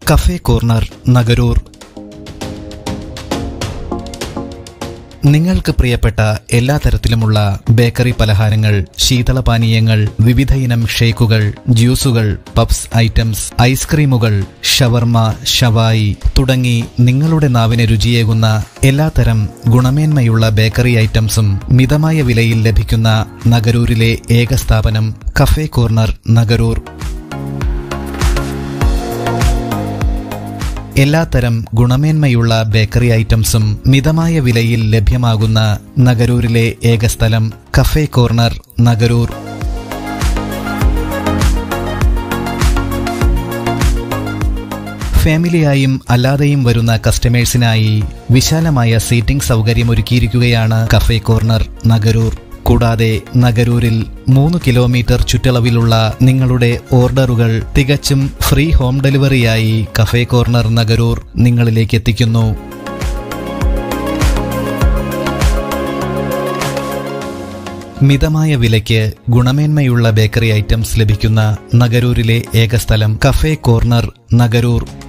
cafe corner Nagaroor നിങ്ങൾക്ക് പ്രിയപ്പെട്ട എല്ലാ തരത്തിലുമുള്ള ബേക്കറി പലഹാരങ്ങൾ ശീതളപാനീയങ്ങൾ വിവിധയിനം ഷേക്കുകൾ ജ്യൂസുകൾ പബ്സ് ഐറ്റംസ് ഐസ്ക്രീമുകൾ ഷവർമ ഷവായി തുടങ്ങി നിങ്ങളുടെ നാവിന് രുചിയേകുന്ന എല്ലാത്തരം ഗുണമേന്മയുള്ള ബേക്കറി ഐറ്റംസും മിതമായ വിലയിൽ ലഭിക്കുന്ന നഗരൂരിലെ ഏക സ്ഥാപനം കഫേ കോർണർ നഗരൂർ എല്ലാത്തരം ഗുണമേന്മയുള്ള ബേക്കറി ഐറ്റംസും മിതമായ വിലയിൽ ലഭ്യമാകുന്ന നഗരൂരിലെ ഏക സ്ഥലം കഫേ കോർണർ നഗരൂർ ഫാമിലിയായും അല്ലാതെയും വരുന്ന കസ്റ്റമേഴ്സിനായി വിശാലമായ സീറ്റിംഗ് സൗകര്യമൊരുക്കിയിരിക്കുകയാണ് കഫേ കോർണർ നഗരൂർ കൂടാതെ നഗരൂരിൽ മൂന്ന് കിലോമീറ്റർ ചുറ്റളവിലുള്ള നിങ്ങളുടെ ഓർഡറുകൾ തികച്ചും ഫ്രീ ഹോം ഡെലിവറിയായി കഫേ കോർണർ നഗരൂർ നിങ്ങളിലേക്ക് എത്തിക്കുന്നു മിതമായ വിലയ്ക്ക് ഗുണമേന്മയുള്ള ബേക്കറി ഐറ്റംസ് ലഭിക്കുന്ന നഗരൂരിലെ ഏക സ്ഥലം കഫേ കോർണർ നഗരൂർ